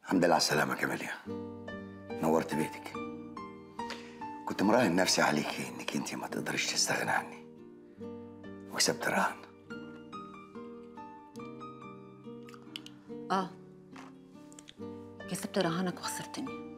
الحمد لله على السلامة يا كاميليا نورت بيتك كنت مراهن نفسي عليكي انك انت ما تقدريش تستغنى عني وكسبت رهن اه كسبت رهانك وخسرتني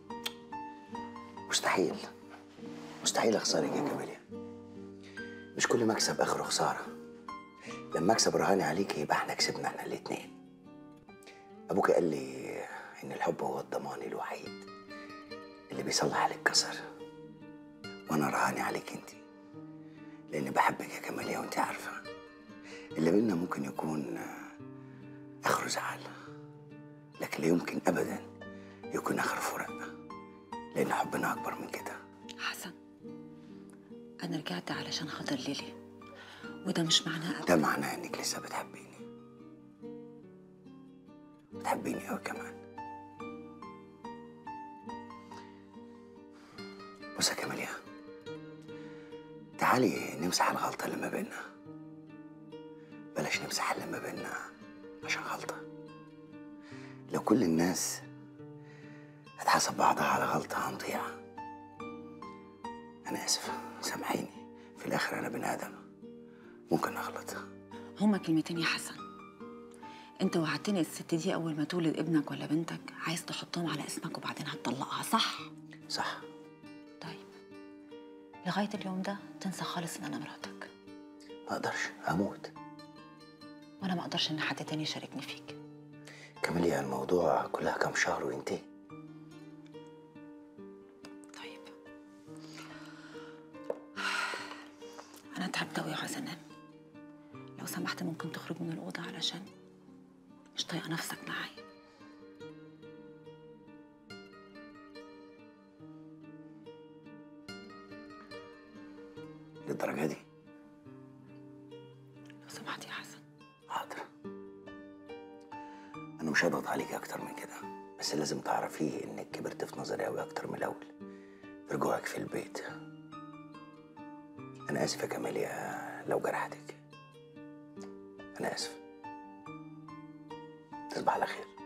مستحيل مستحيل اخسرك يا كاميليا مش كل مكسب اخره خسارة لما اكسب رهاني عليكي يبقى احنا كسبنا احنا الاتنين ابوك قال لي ان الحب هو الضمان الوحيد اللي بيصلح اللي اتكسر وانا رهاني عليك انت لاني بحبك يا كمالية وانت عارفة اللي بينا ممكن يكون اخره زعل لكن لا يمكن ابدا يكون اخر فراق لان حبنا اكبر من كده حسن انا رجعت علشان خاطر ليلي وده مش معناه ده معناه انك لسه بتحبيني بتحبيني قوي كمان بص يا كماليا تعالي نمسح الغلطة اللي ما بيننا بلاش نمسح اللي ما بيننا عشان غلطة لو كل الناس هتحاسب بعضها على غلطة هنضيع أنا آسف سامحيني في الآخر أنا بني آدم ممكن أغلط هما كلمتين يا حسن انت وعدتني الست دي اول ما تولد ابنك ولا بنتك عايز تحطهم على اسمك وبعدين هتطلقها صح صح طيب لغايه اليوم ده تنسى خالص ان انا مراتك ما أقدرش هموت وانا ما اقدرش ان حد تاني يشاركني فيك كماليا الموضوع كلها كام شهر وينتهي طيب انا تعبت قوي وعايزه انام لو سمحت ممكن تخرج من الاوضه علشان مش طايقه نفسك معايا للدرجة دي لو سمحت يا حسن حاضر أنا مش هضغط عليك أكتر من كده بس لازم تعرفيه إنك كبرت في نظري أوي أكتر من الأول في رجوعك في البيت أنا آسف يا كماليا لو جرحتك أنا آسف تصبح على خير